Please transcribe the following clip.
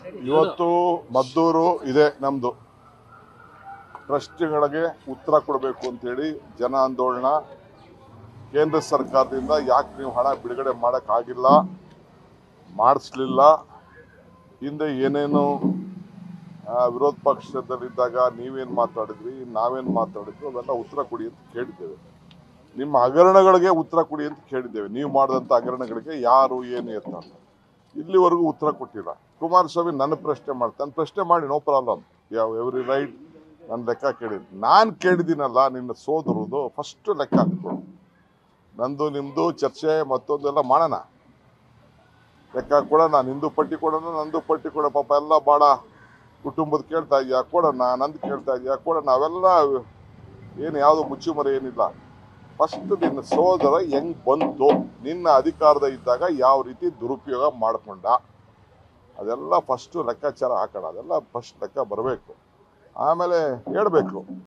ಇವತ್ತು ಮದ್ದೂರು ಇದೆ ನಮ್ದು ಪ್ರಶ್ನೆಗಳಿಗೆ ಉತ್ತರ ಕೊಡಬೇಕು ಅಂತೇಳಿ ಜನ ಆಂದೋಲನ ಕೇಂದ್ರ ಸರ್ಕಾರದಿಂದ ಯಾಕೆ ನೀವು ಹಣ ಬಿಡುಗಡೆ ಮಾಡೋಕ್ಕಾಗಿಲ್ಲ ಮಾಡಿಸ್ಲಿಲ್ಲ ಹಿಂದೆ ಏನೇನು ಆ, ವಿರೋಧ ಪಕ್ಷದಲ್ಲಿದ್ದಾಗ ನೀವೇನು ಮಾತಾಡಿದ್ರಿ ನಾವೇನು ಮಾತಾಡಿದ್ವಿ ಅವೆಲ್ಲ ಉತ್ತರ ಕೊಡಿ ಅಂತ ಕೇಳಿದ್ದೇವೆ ನಿಮ್ಮ ಹಗರಣಗಳಿಗೆ ಉತ್ತರ ಕೊಡಿ ಅಂತ ಕೇಳಿದ್ದೇವೆ ನೀವು ಮಾಡಿದಂಥ ಹಗರಣಗಳಿಗೆ ಯಾರು ಏನು ಎತ್ತ ಅಂತ ಇಲ್ಲಿವರೆಗೂ ಉತ್ತರ ಕೊಟ್ಟಿಲ್ಲ ಕುಮಾರಸ್ವಾಮಿ ನನ್ನ ಪ್ರಶ್ನೆ ಮಾಡ್ತಾನೆ ಪ್ರಶ್ನೆ ಮಾಡಿ ನೋ ಪ್ರಾಬ್ಲಮ್ ಯಾವ ಎವ್ರಿ ರೈಟ್ ನನ್ನ ಲೆಕ್ಕ ಕೇಳಿದ್ ನಾನು ಕೇಳಿದ್ದೀನಲ್ಲ ನಿನ್ನ ಸೋದರದು ಫಸ್ಟ್ ಲೆಕ್ಕ ಹಾಕ್ಕೊಡು ನಂದು ನಿಮ್ಮದು ಚರ್ಚೆ ಮತ್ತೊಂದೆಲ್ಲ ಮಾಡೋಣ ಲೆಕ್ಕ ಕೊಡೋಣ ನಿಂದು ಪಟ್ಟಿ ಕೊಡೋಣ ನಂದು ಪಟ್ಟಿ ಕೊಡ ಪಾಪ ಎಲ್ಲ ಭಾಳ ಕುಟುಂಬದ ಕೇಳ್ತಾ ಇದೆಯಾ ಕೊಡೋಣ ನಂದು ಕೇಳ್ತಾ ಇದೆಯಾ ಕೊಡೋಣ ಅವೆಲ್ಲ ಏನು ಯಾವುದು ಮುಚ್ಚುಮರೆ ಏನಿಲ್ಲ ಫಸ್ಟ್ ನಿನ್ನ ಸೋದರ ಹೆಂಗ್ ಬಂತು ನಿನ್ನ ಅಧಿಕಾರದ ಇದ್ದಾಗ ಯಾವ ರೀತಿ ದುರುಪಯೋಗ ಮಾಡ್ಕೊಂಡ ಅದೆಲ್ಲ ಫಸ್ಟ್ ಲೆಕ್ಕಾಚಾರ ಹಾಕೋಣ ಅದೆಲ್ಲ ಫಸ್ಟ್ ಲೆಕ್ಕ ಬರಬೇಕು ಆಮೇಲೆ ಹೇಳ್ಬೇಕು